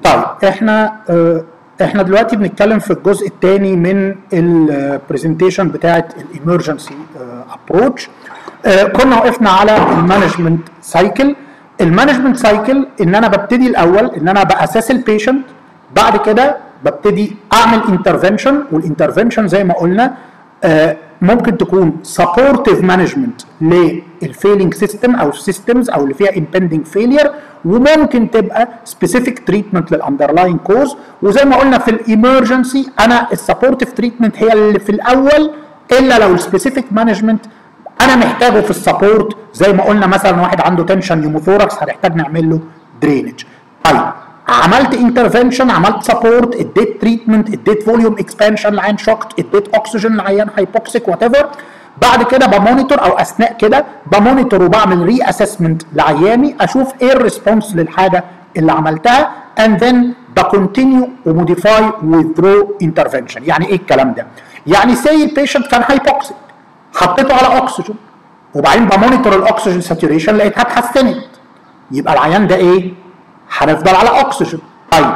طيب احنا اه احنا دلوقتي بنتكلم في الجزء الثاني من البرزنتيشن بتاعه الامرجنسي ابروتش كنا وقفنا على المانجمنت سايكل المانجمنت سايكل ان انا ببتدي الاول ان انا باساس البيشنت بعد كده ببتدي اعمل انترفنشن والانترفنشن زي ما قلنا آه ممكن تكون سبورتيف مانجمنت للفيلينج سيستم او السيستمز او اللي فيها امبندنج فيلير وممكن تبقى سبيسيفيك تريتمنت للاندرلاين كوز وزي ما قلنا في الامرجنسي انا السبورتيف تريتمنت هي اللي في الاول الا لو السبيسيفيك مانجمنت انا محتاجه في السبورت زي ما قلنا مثلا واحد عنده تنشن نيوموثوركس هنحتاج نعمل له درينج طيب عملت انترفنشن عملت سبورت اديت تريتمنت اديت فوليوم اكسبانشن لعين شوكت اديت اكسجين لعيان هايبوكسيك وات ايفر بعد كده بمونيتور او اثناء كده بمونيتور وبعمل ري اسسمنت لعياني اشوف ايه الريسبونس للحاجه اللي عملتها اند ذن بكونتينيو وموديفاي وذرو انترفنشن يعني ايه الكلام ده؟ يعني سي البيشنت كان هايبوكسيك حطيته على اكسجين وبعدين بمونيتور الاكسجين ساتوريشن لقيتها اتحسنت يبقى العيان ده ايه؟ هنفضل على اكسجين طيب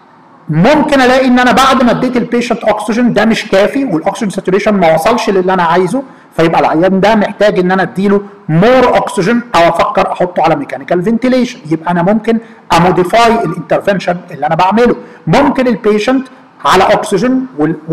ممكن الاقي ان انا بعد ما اديت البيشنت اكسجين ده مش كافي والاكسجين ساتوريشن ما وصلش للي انا عايزه فيبقى العيان ده محتاج ان انا اديله مور اكسجين او افكر احطه على ميكانيكال فنتيليشن يبقى انا ممكن اموديفاي الانترفنشن اللي انا بعمله ممكن البيشنت على اكسجين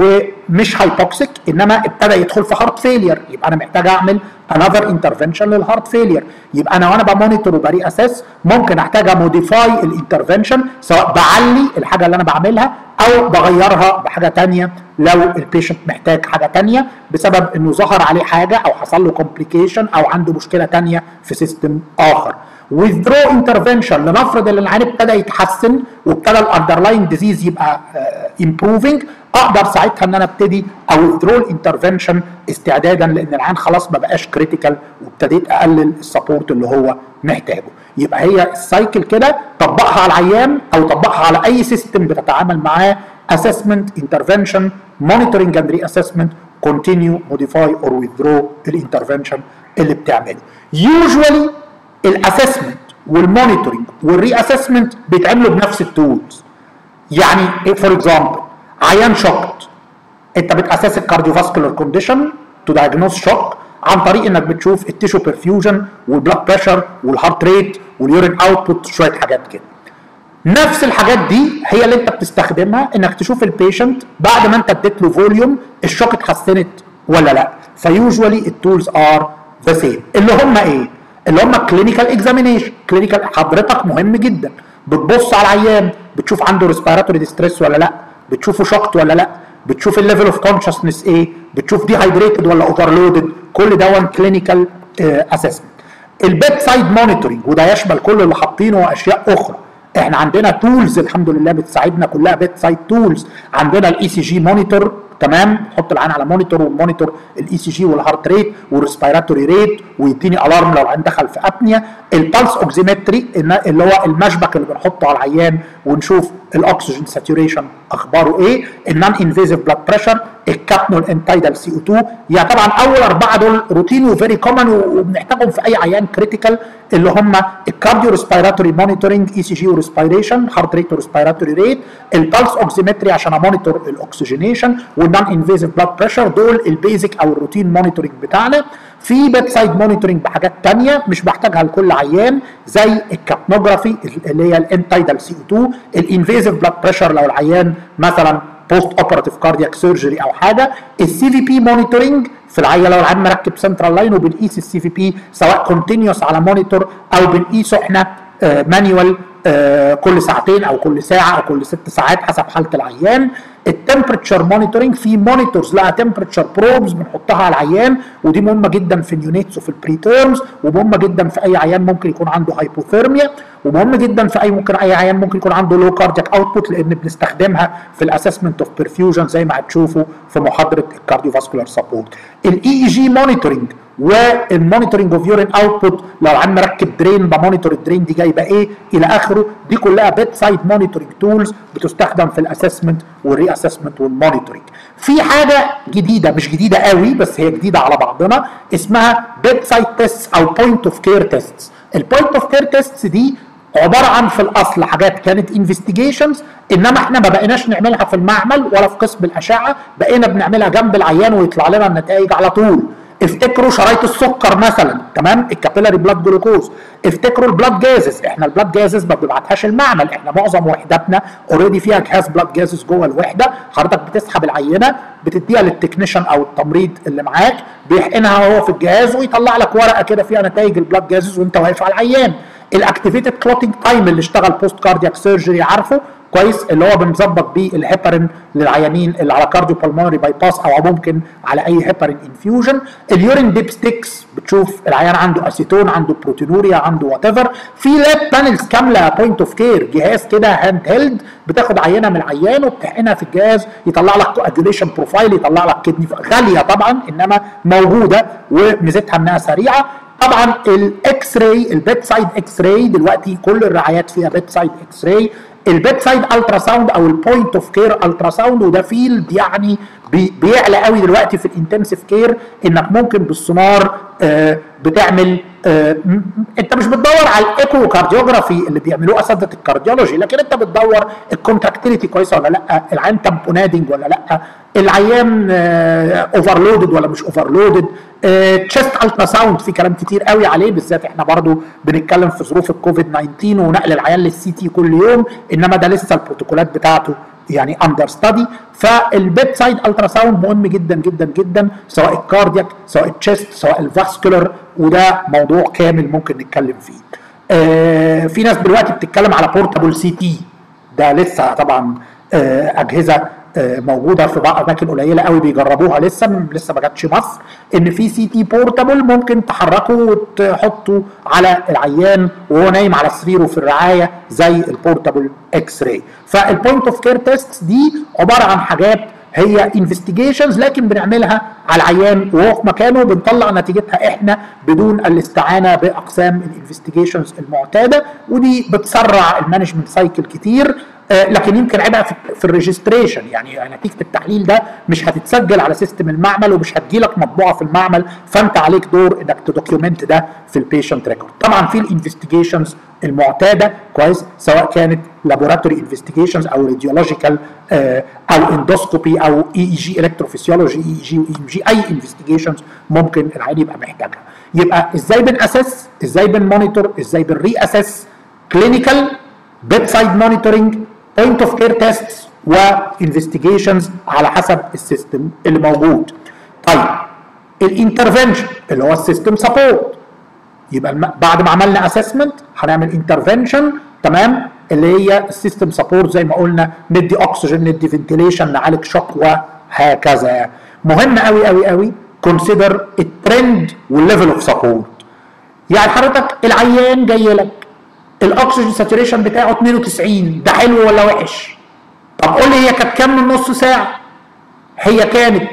ومش هايبوكسيك انما ابتدى يدخل في هارت فيلير يبقى انا محتاج اعمل انذر انترفنشن للهارت فيلير يبقى انا وانا بمونيتور وبري اساس ممكن احتاج اموديفاي الانترفنشن سواء بعلي الحاجه اللي انا بعملها او بغيرها بحاجه ثانيه لو البيشنت محتاج حاجه ثانيه بسبب انه ظهر عليه حاجه او حصل له كومبليكيشن او عنده مشكله ثانيه في سيستم اخر withdraw intervention لنفرض ان العيان ابتدى يتحسن وابتدى الاندرلاين ديزيز يبقى امبروفنج اقدر ساعتها ان انا ابتدي او withdraw الانترفنشن استعدادا لان العيان خلاص ما بقاش كريتيكال وابتديت اقلل السبورت اللي هو محتاجه يبقى هي السايكل كده طبقها على العيان او طبقها على اي سيستم بتتعامل معاه assessment intervention monitoring and reassessment continue modify or withdraw الانترفنشن اللي بتعمله usually الاسسمنت والمونيتورنج والري اسسمنت بيتعملوا بنفس التولز يعني فور اكزامبل عيان شوكت انت بتاسس الكارديوفاسكولار كونديشن تو دايجنوز شوك عن طريق انك بتشوف التيشو برفيوجن والبلاد بريشر والهارت ريت واليورين اوتبوت شويه حاجات كده نفس الحاجات دي هي اللي انت بتستخدمها انك تشوف البيشنت بعد ما انت اديت له فوليوم الشوك اتحسنت ولا لا فيوجوالي التولز ار ذا سيم اللي هم ايه اللي هم كلينيكال اكزامينيشن كلينيكال حضرتك مهم جدا بتبص على العيان بتشوف عنده ريسبيراتوري ديستريس ولا لا بتشوفه شوكت ولا لا بتشوف الليفل اوف كونشسنس ايه بتشوف دي هايدريتد ولا اوفرلودد كل ده وان كلينيكال اسسمنت البيت سايد مونيتورنج وده يشمل كل اللي حاطينه واشياء اخرى احنا عندنا تولز الحمد لله بتساعدنا كلها بيت سايد تولز عندنا الاي سي جي مونيتور تمام تحط العين على مونيتور ومونيتور الاي سي جي والهارت ريت والريسبيراتوري ريت ويديني الارم لو العين دخل في ابنيا البلس اوكسيمتري اللي هو المشبك اللي بنحطه على العيان ونشوف الاكسجين ساتوريشن اخباره ايه النون انفيزيف بلاد بريشر الكابنول انتايدال سي او 2 يعني طبعا اول اربعه دول روتين وفيري كومن وبنحتاجهم في اي عيان كريتيكال اللي هم الكارديو ريسبيراتوري مونيتورنج اي سي جي وريسبيريشن هارت ريت وريسبيراتوري ريت البلس اوكسيمتري عشان امونيتور الاكسجينيشن والنون انفيزيف بلاد بريشر دول البيزك او الروتين مونيتورنج بتاعنا في بيت سايد مونيتورنج بحاجات تانية مش بحتاجها لكل عيان زي الكابنوجرافي اللي هي الانتايدال سي او 2 الانفيزيف بلاد بريشر لو العيان مثلا بوست اوبراتيف كاردياك سيرجري او حاجه السي في بي مونيتورنج في العيا لو العيان مركب سنترال لاين وبنقيس السي في بي سواء كونتينيوس على مونيتور او بنقيسه احنا مانيوال آه كل ساعتين او كل ساعه او كل ست ساعات حسب حاله العيان التمبرتشر مونيتورنج في مونيتورز لها تمبرتشر بروبز بنحطها على العيان ودي مهمه جدا في اليونيتس وفي البري تيرمز ومهمه جدا في اي عيان ممكن يكون عنده هايبوثيرميا ومهم جدا في اي ممكن اي عيان ممكن يكون عنده لو كاردياك اوتبوت لان بنستخدمها في الاسسمنت اوف برفيوجن زي ما هتشوفوا في محاضره الكارديوفاسكولار سبورت الاي اي جي مونيتورنج والمونيتورنج اوف يورين اوتبوت لو العيان مركب درين بمونيتور الدرين دي جايبه ايه الى اخره دي كلها بيت سايد مونيتورنج تولز بتستخدم في الاسسمنت والري اسسمنت والمونيتورنج في حاجه جديده مش جديده قوي بس هي جديده على بعضنا اسمها بيت سايد تيست او بوينت اوف كير تيست البوينت اوف كير تيست دي عباره عن في الاصل حاجات كانت انفستيجيشنز انما احنا ما بقيناش نعملها في المعمل ولا في قسم الاشعه بقينا بنعملها جنب العيان ويطلع لنا النتائج على طول افتكروا شرايط السكر مثلا تمام الكابيلاري بلاد جلوكوز افتكروا البلاد جازز احنا البلاد جازز ما بنبعتهاش المعمل احنا معظم وحداتنا اوريدي فيها جهاز بلاد جازز جوه الوحده حضرتك بتسحب العينه بتديها للتكنيشن او التمريض اللي معاك بيحقنها هو في الجهاز ويطلع لك ورقه كده فيها نتائج البلاد جازز وانت واقف على العيان الاكتيفيتد كلوتنج تايم اللي اشتغل بوست كاردياك سيرجري عارفه كويس اللي هو بنظبط بيه الهيبرين للعيانين اللي على كارديو بالمونري باي باس او ممكن على اي هيبرين انفيوجن اليورين ديب ستيكس بتشوف العيان عنده اسيتون عنده بروتينوريا عنده وات ايفر في لاب بانلز كامله بوينت اوف كير جهاز كده هاند هيلد بتاخد عينه من العيان وبتحقنها في الجهاز يطلع لك كواجوليشن بروفايل يطلع لك كدني غاليه طبعا انما موجوده وميزتها انها سريعه طبعا الاكس راي البيت سايد اكس راي دلوقتي كل الرعايات فيها بيت سايد اكس راي البيت سايد الترا ساوند او البوينت اوف كير الترا ساوند وده فيلد يعني بي بيعلى قوي دلوقتي في الانتنسيف كير انك ممكن بالسونار آه بتعمل آه انت مش بتدور على الايكو كارديوجرافي اللي بيعملوه اساتذه الكارديولوجي لكن انت بتدور الكونتراكتيليتي كويسه ولا لا العيان تامبونادنج ولا لا العيان آه اوفرلودد ولا مش اوفرلودد تشيست الترا ساوند في كلام كتير قوي عليه بالذات احنا برضو بنتكلم في ظروف الكوفيد 19 ونقل العيان للسي تي كل يوم انما ده لسه البروتوكولات بتاعته يعني اندر ستادي فالبيت سايد الترا ساوند مهم جدا جدا جدا سواء الكاردياك سواء التشيست سواء الفاسكولار وده موضوع كامل ممكن نتكلم فيه. آه في ناس دلوقتي بتتكلم على بورتابل سي تي ده لسه طبعا آه اجهزه آه موجوده في بعض اماكن قليله قوي بيجربوها لسه لسه ما جاتش مصر ان في سي تي بورتابل ممكن تحركه وتحطه على العيان وهو نايم على سريره في الرعايه زي البورتابل اكس راي فالبوينت اوف كير تيست دي عباره عن حاجات هي انفستيجيشنز لكن بنعملها على العيان وهو في مكانه بنطلع نتيجتها احنا بدون الاستعانه باقسام الانفستيجيشنز المعتاده ودي بتسرع المانجمنت سايكل كتير آه لكن يمكن عيبها في, في الريجستريشن يعني نتيجه التحليل ده مش هتتسجل على سيستم المعمل ومش هتجيلك مطبوعه في المعمل فانت عليك دور انك تدوكيومنت ده في البيشنت ريكورد طبعا في الانفستيجيشنز المعتاده كويس سواء كانت لابوراتوري انفستيجيشنز او راديولوجيكال آه او اندوسكوبي او اي اي جي الكتروفيسيولوجي اي جي واي ام جي اي انفستيجيشنز ممكن العيان يبقى محتاجها يبقى ازاي بناسس ازاي بنمونيتور ازاي بنري اسس كلينيكال بيت سايد مونيتورنج بوينت اوف كير تيست وانفستيجيشنز على حسب السيستم اللي موجود طيب الانترفنشن اللي هو السيستم سبورت يبقى الم... بعد ما عملنا اسسمنت هنعمل انترفنشن تمام اللي هي السيستم سبورت زي ما قلنا ندي اكسجين ندي فنتيليشن نعالج شوك وهكذا مهم قوي قوي قوي كونسيدر الترند والليفل اوف سبورت يعني حضرتك العيان جاي لك الاكسجين ساتوريشن بتاعه 92 ده حلو ولا وحش طب قول لي هي كانت كام من نص ساعه هي كانت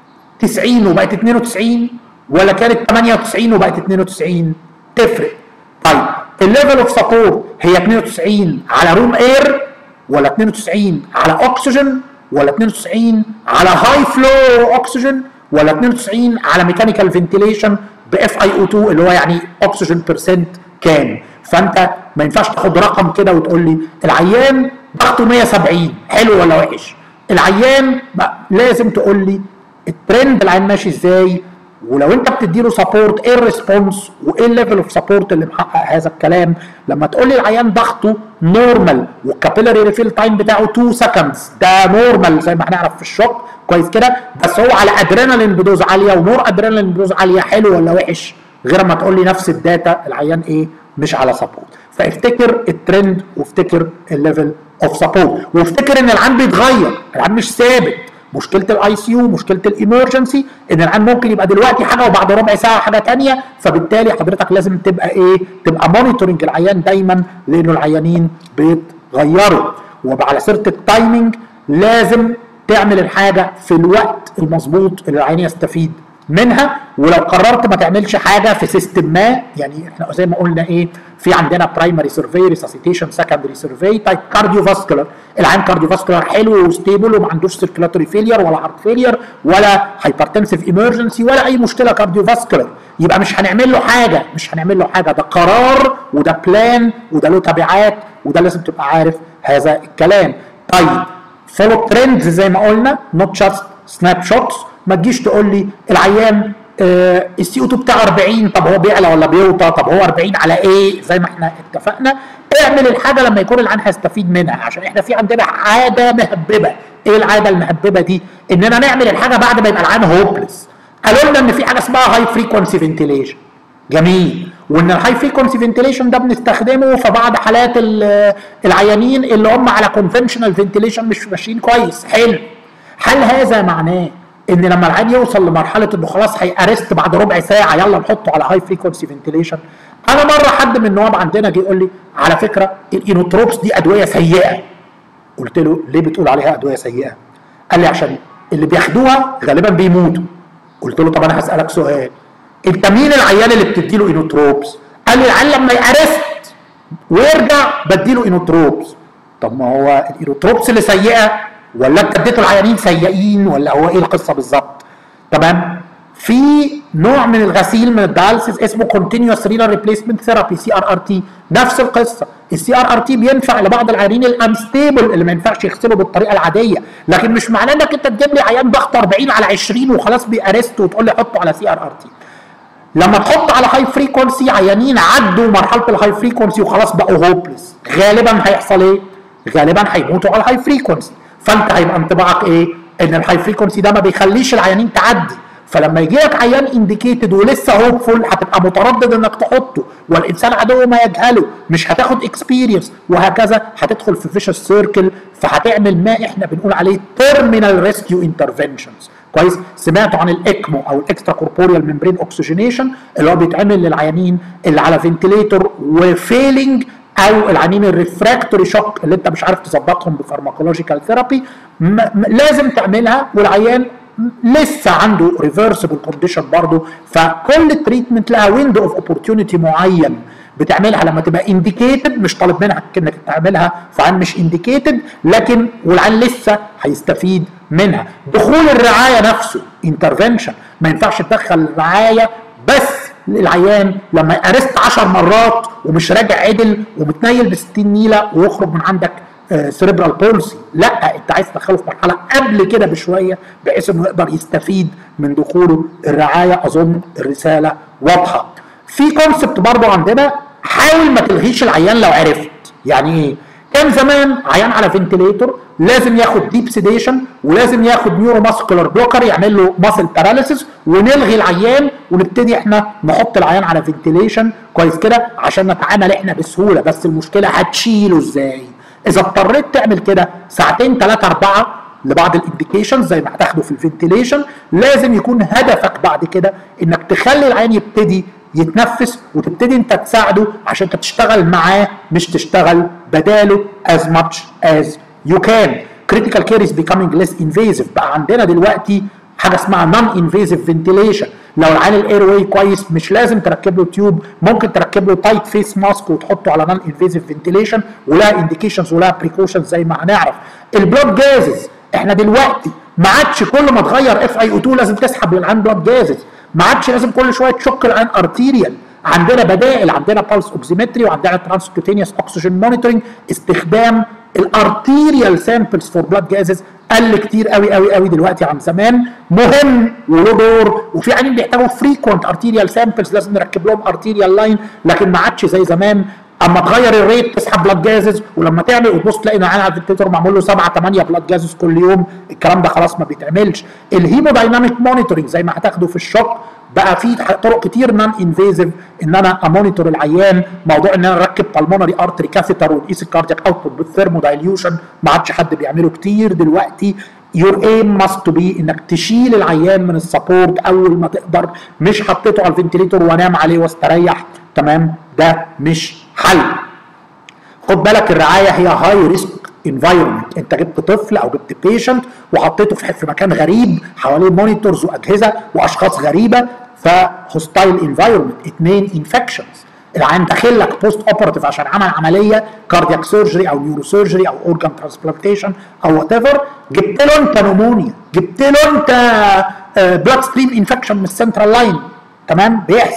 90 وبقت 92 ولا كانت 98 وبقت 92 تفرق طيب الليفل اوف سبورت هي 92 على روم اير ولا 92 على اكسجين ولا 92 على هاي فلو اكسجين ولا 92 على ميكانيكال فنتيليشن باف اي او 2 اللي هو يعني اكسجين بيرسنت كام فانت ما ينفعش تاخد رقم كده وتقول لي العيان ضغطه 170 حلو ولا وحش العيان لازم تقول لي الترند العيان ماشي ازاي ولو انت بتدي له سبورت ايه الريسبونس وايه الليفل اوف سبورت اللي محقق هذا الكلام لما تقول لي العيان ضغطه نورمال والكابيلاري ريفيل تايم بتاعه 2 سكندز ده نورمال زي ما هنعرف في الشوك كويس كده بس هو على ادرينالين بدوز عاليه ونور ادرينالين بدوز عاليه حلو ولا وحش غير ما تقول لي نفس الداتا العيان ايه مش على سبورت فافتكر الترند وافتكر الليفل اوف سبورت وافتكر ان العيان بيتغير العيان مش ثابت مشكله الاي سي يو مشكله الامرجنسي ان العيان ممكن يبقى دلوقتي حاجه وبعد ربع ساعه حاجه ثانيه فبالتالي حضرتك لازم تبقى ايه تبقى مونيتورنج العيان دايما لانه العيانين بيتغيروا وعلى سيره التايمنج لازم تعمل الحاجه في الوقت المظبوط اللي العيان يستفيد منها ولو قررت ما تعملش حاجه في سيستم ما يعني احنا زي ما قلنا ايه في عندنا برايمري سيرفي ريساسيتيشن سكندري سيرفي تايب كارديو فاسكولار العين كارديو فاسكولار حلو وستيبل وما عندوش سيركيلاتوري فيلير ولا هارت فيلير ولا هايبرتنسيف ايمرجنسي ولا اي مشكله كارديو فاسكولار يبقى مش هنعمل له حاجه مش هنعمل له حاجه ده قرار وده بلان وده له تبعات وده لازم تبقى عارف هذا الكلام طيب فولو ترندز زي ما قلنا نوت جاست سناب شوتس ما تجيش تقول لي العيان آه السي او 2 بتاعه 40 طب هو بيعلى ولا بيوطى طب هو 40 على ايه زي ما احنا اتفقنا اعمل الحاجه لما يكون العيان هيستفيد منها عشان احنا في عندنا عاده مهببه ايه العاده المهببه دي اننا نعمل الحاجه بعد ما يبقى العيان هوبلس قالوا لنا ان في حاجه اسمها هاي فريكونسي فنتيليشن جميل وان الهاي فريكونسي فنتيليشن ده بنستخدمه في بعض حالات العيانين اللي هم على كونفنشنال فنتيليشن مش ماشيين كويس حلو هل هذا معناه ان لما العيان يوصل لمرحله انه خلاص هيأرست بعد ربع ساعه يلا نحطه على هاي فريكونسي فنتيليشن انا مره حد من النواب عندنا جه يقول لي على فكره الانوتروبس دي ادويه سيئه قلت له ليه بتقول عليها ادويه سيئه قال لي عشان اللي بياخدوها غالبا بيموتوا قلت له طب انا هسالك سؤال انت مين العيان اللي بتدي له انوتروبس قال لي العيان لما يأرست ويرجع بديله انوتروبس طب ما هو الانوتروبس اللي سيئه ولا انت اديته العيانين سيئين ولا هو ايه القصه بالظبط تمام في نوع من الغسيل من الدياليسيس اسمه كونتينوس رينال ريبليسمنت ثيرابي سي ار ار تي نفس القصه السي ار ار تي بينفع لبعض العيانين الانستيبل اللي ما ينفعش يغسلوا بالطريقه العاديه لكن مش معناه انك انت تجيب لي عيان ضغط 40 على 20 وخلاص بيأرست وتقول لي حطه على سي ار ار تي لما تحط على هاي فريكونسي عيانين عدوا مرحله الهاي فريكونسي وخلاص بقوا هوبلس غالبا هيحصل ايه؟ غالبا هيموتوا على الهاي فريكونسي فانت هيبقى انطباعك ايه؟ ان الهاي فريكونسي ده ما بيخليش العيانين تعدي فلما يجي لك عيان انديكيتد ولسه هوبفول هتبقى متردد انك تحطه والانسان عدو ما يجهله مش هتاخد اكسبيرينس وهكذا هتدخل في فيشس سيركل فهتعمل ما احنا بنقول عليه تيرمينال ريسكيو انترفنشنز كويس سمعتوا عن الاكمو او الاكسترا كوربوريال ممبرين اوكسجينيشن اللي هو بيتعمل للعيانين اللي على فنتليتور وفيلينج او العيانين الريفراكتوري شوك اللي انت مش عارف تظبطهم بفارماكولوجيكال ثيرابي لازم تعملها والعيان لسه عنده ريفرسبل كونديشن برضه فكل تريتمنت لها ويندو اوف اوبورتيونيتي معين بتعملها لما تبقى انديكيتد مش طالب منك انك تعملها فعن مش انديكيتد لكن والعيان لسه هيستفيد منها دخول الرعايه نفسه انترفنشن ما ينفعش تدخل الرعايه بس للعيان لما يأرست 10 مرات ومش راجع عدل ومتنيل ب 60 نيله ويخرج من عندك سيريبرال بولسي لا انت عايز تدخله في مرحله قبل كده بشويه بحيث انه يقدر يستفيد من دخوله الرعايه اظن الرساله واضحه في كونسبت برضه عندنا حاول ما تلغيش العيان لو عرفت يعني ايه كان زمان عيان على فنتليتور لازم ياخد ديب سيديشن ولازم ياخد نيورو ماسكولار بلوكر يعمل له ماسل باراليسيس ونلغي العيان ونبتدي احنا نحط العيان على فنتليشن كويس كده عشان نتعامل احنا بسهوله بس المشكله هتشيله ازاي اذا اضطريت تعمل كده ساعتين ثلاثه اربعه لبعض الانديكيشنز زي ما هتاخده في الفنتيليشن لازم يكون هدفك بعد كده انك تخلي العين يبتدي يتنفس وتبتدي انت تساعده عشان انت تشتغل معاه مش تشتغل بداله as much as you can critical care is becoming less invasive بقى عندنا دلوقتي حاجه اسمها نون انفيزيف فنتيليشن لو العين الاير واي كويس مش لازم تركب له تيوب ممكن تركب له تايت فيس ماسك وتحطه على نون انفيزيف فنتيليشن ولها انديكيشنز ولها بريكوشنز زي ما هنعرف البلاد جازز احنا دلوقتي ما عادش كل ما تغير اف اي او 2 لازم تسحب للعين بلاد جازز ما عادش لازم كل شويه تشك العين ارتيريال عندنا بدائل عندنا بالس اوكسيمتري وعندنا ترانسكوتينيوس اوكسجين مونيتورنج استخدام الارتيريال سامبلز فور بلاد جازز قل كتير قوي قوي قوي دلوقتي عن زمان مهم وله دور وفي عيانين بيحتاجوا فريكونت ارتيريال سامبلز لازم نركب لهم ارتيريال لاين لكن ما عادش زي زمان اما تغير الريت تسحب بلاد جازز ولما تعمل وتبص تلاقي ان على الفنتيتور معمول له 7 8 بلاد جازز كل يوم الكلام ده خلاص ما بيتعملش الهيمودايناميك مونيتورنج زي ما هتاخده في الشوك بقى في طرق كتير نون انفيزيف ان انا امونيتور العيان موضوع ان انا اركب بالمونري ارتري كاثيتر ونقيس الكاردياك اوتبوت بالثيرمو دايليوشن ما عادش حد بيعمله كتير دلوقتي يور ايم ماست تو بي انك تشيل العيان من السبورت اول ما تقدر مش حطيته على الفنتليتور وانام عليه واستريح تمام ده مش حل خد بالك الرعايه هي هاي ريسك انفايرمنت انت جبت طفل او جبت بيشنت وحطيته في في مكان غريب حواليه مونيتورز واجهزه واشخاص غريبه فهوستايل انفايرمنت اثنين انفكشنز العيان داخل لك بوست اوبراتيف عشان عمل عمليه كاردياك سيرجري او نيورو سيرجري او اورجان ترانسبلانتيشن او وات ايفر جبت له انت نمونيا جبت له انت بلاد ستريم انفكشن من السنترال لاين تمام بيحصل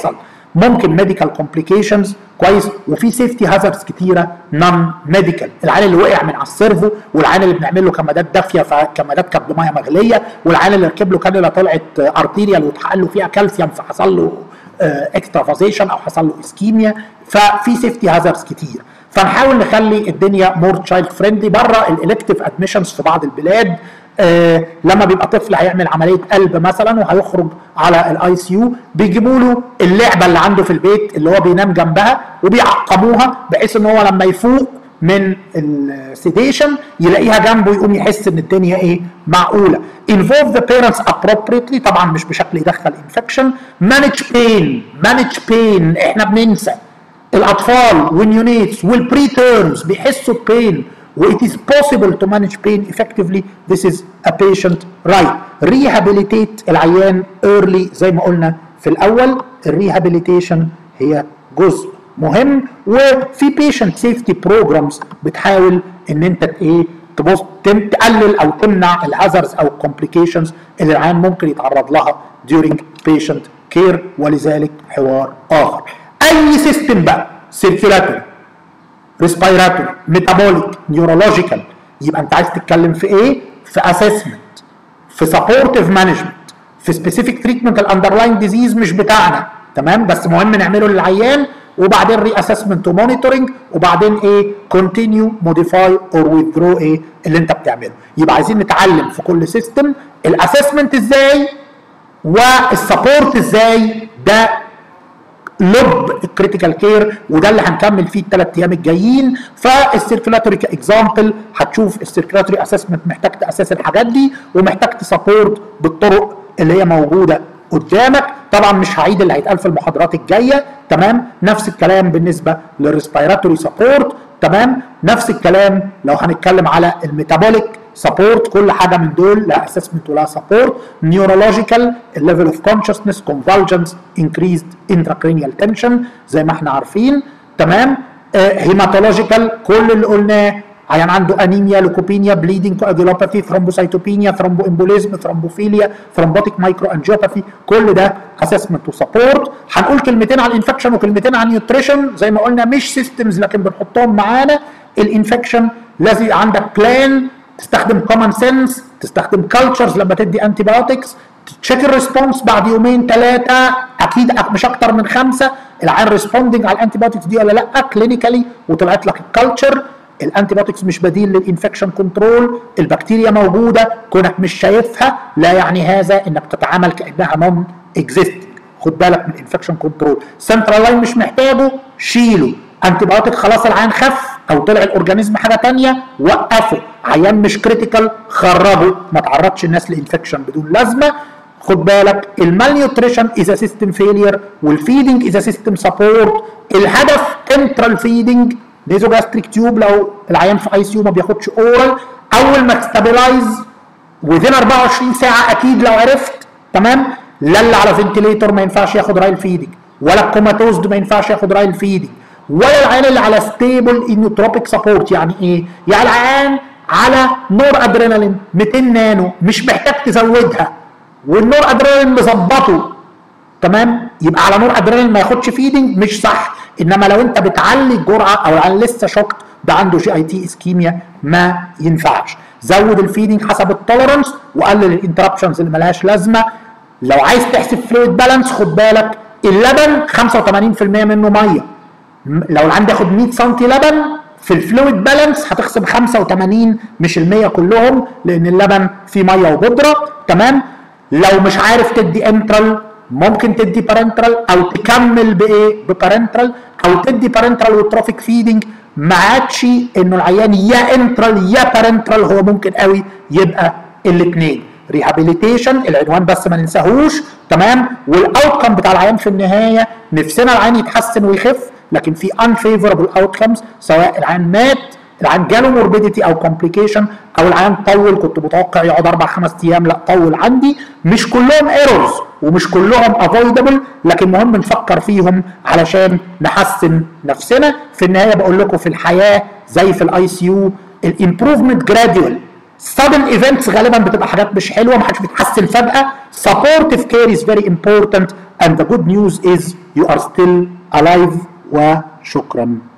ممكن ميديكال كومبليكيشنز كويس وفي سيفتي هازاردز كتيره نون ميديكال العيال اللي وقع من على السيرفو والعيال اللي بنعمل له كمادات دافيه فكمادات كانت بميه مغليه والعيال اللي ركب له كانولا طلعت ارتيريال واتحقن له فيها كالسيوم فحصل له اكسترافازيشن او حصل له اسكيميا ففي سيفتي هازاردز كتير فنحاول نخلي الدنيا مور تشايلد فريندلي بره الالكتيف ادميشنز في بعض البلاد آه لما بيبقى طفل هيعمل عمليه قلب مثلا وهيخرج على الاي سي يو بيجيبوا له اللعبه اللي عنده في البيت اللي هو بينام جنبها وبيعقموها بحيث ان هو لما يفوق من السيديشن يلاقيها جنبه يقوم يحس ان الدنيا ايه معقوله involve the parents appropriately طبعا مش بشكل يدخل infection manage pain manage pain احنا بننسى الاطفال والنيونيتس والبري تيرمز بيحسوا بين و it is possible to manage pain effectively this is a patient right rehabilitate العيان early زي ما قلنا في الاول الريهابيليتيشن هي جزء مهم وفي patient safety programs بتحاول ان انت ايه تبص تقلل او تمنع الهازرز او الكومبليكيشنز اللي العيان ممكن يتعرض لها during patient care ولذلك حوار اخر اي سيستم بقى سيركيولاتوري ريسبيراتوري ميتابوليك نيورولوجيكال يبقى انت عايز تتكلم في ايه؟ في اسسمنت في سبورتيف مانجمنت في سبيسيفيك تريتمنت الاندرلاين ديزيز مش بتاعنا تمام بس مهم نعمله للعيان وبعدين ري اسسمنت ومونيتورنج وبعدين ايه كونتينيو موديفاي اور ويذرو ايه اللي انت بتعمله يبقى عايزين نتعلم في كل سيستم الاسسمنت ازاي والسبورت ازاي ده لب الكريتيكال كير وده اللي هنكمل فيه الثلاث ايام الجايين فالسيركيلاتوري كاكزامبل هتشوف السيركيلاتوري اسسمنت محتاج تاسس الحاجات دي ومحتاج تسبورت بالطرق اللي هي موجوده قدامك طبعا مش هعيد اللي هيتقال في المحاضرات الجايه تمام نفس الكلام بالنسبه للريسبيراتوري سبورت تمام نفس الكلام لو هنتكلم على الميتابوليك سبورت كل حاجه من دول لها اسسمنت ولها سبورت نيورولوجيكال الليفل اوف كونشسنس كونفالجنس انكريزد انتراكرينيال تنشن زي ما احنا عارفين تمام هيماتولوجيكال كل اللي قلناه عيان عنده انيميا لوكوبينيا بليدنج كواجولوباثي ثرومبوسايتوبينيا ثرومبوامبوليزم ثرومبوفيليا ثرومبوتيك مايكرو انجيوباثي كل ده اسسمنت وسبورت هنقول كلمتين عن الانفكشن وكلمتين عن نيوتريشن زي ما قلنا مش سيستمز لكن بنحطهم معانا الانفكشن لازم يبقى عندك بلان تستخدم كومن سنس تستخدم كالتشرز لما تدي انتي بايوتكس تشيك الريسبونس بعد يومين ثلاثه اكيد مش اكتر من خمسه العيان ريسبوندنج على الانتي بايوتكس دي ولا لا كلينيكالي وطلعت لك الكالتشر الانتي بايوتكس مش بديل للانفكشن كنترول البكتيريا موجوده كونك مش شايفها لا يعني هذا انك تتعامل كانها نون اكزيستنج خد بالك من الانفكشن كنترول سنترال لاين مش محتاجه شيله انتي بايوتك خلاص العيان خف او طلع الاورجانيزم حاجه ثانيه وقفه عيان مش كريتيكال خرجه ما تعرضش الناس لانفكشن بدون لازمه خد بالك المال نيوتريشن از سيستم فيلير والفيدنج از سيستم سبورت الهدف انترال فيدنج نيزوجاستريك تيوب لو العيان في اي سي يو ما بياخدش اورال اول ما تستابلايز وذين 24 ساعه اكيد لو عرفت تمام لا اللي على فنتليتور ما ينفعش ياخد رايل فيدنج ولا الكوماتوزد ما ينفعش ياخد رايل فيدنج ولا العيان اللي على ستيبل انوتروبيك سبورت يعني ايه؟ يعني العيان على نور ادرينالين 200 نانو مش محتاج تزودها والنور ادرينالين مظبطه تمام يبقى على نور ادرينالين ما ياخدش فيدنج مش صح انما لو انت بتعلي الجرعه او العيان لسه شوكت ده عنده جي اي تي اسكيميا ما ينفعش زود الفيدنج حسب التولرنس وقلل الانتربشنز اللي ملهاش لازمه لو عايز تحسب فلويد بالانس خد بالك اللبن 85% منه ميه لو العيان بياخد 100 سم لبن في الفلويد بالانس هتخصم 85 مش ال 100 كلهم لان اللبن فيه ميه وبودره تمام لو مش عارف تدي انترال ممكن تدي بارنترال او تكمل بايه ببارنترال او تدي بارنترال وترافيك فيدنج ما عادش انه العيان يا انترال يا بارنترال هو ممكن قوي يبقى الاثنين ريهابيليتيشن العنوان بس ما ننساهوش تمام والاوتكم بتاع العيان في النهايه نفسنا العيان يتحسن ويخف لكن في unfavorable outcomes سواء العيان مات العيان جاله موربيديتي او كومبليكيشن او العيان طول كنت متوقع يقعد اربع خمس ايام لا طول عندي مش كلهم ايرورز ومش كلهم افويدبل لكن مهم نفكر فيهم علشان نحسن نفسنا في النهايه بقول لكم في الحياه زي في الاي سي يو الامبروفمنت جراديوال sudden events غالبا بتبقى حاجات مش حلوه ما حدش بيتحسن فجاه supportive care is very important and the good news is you are still alive وشكرا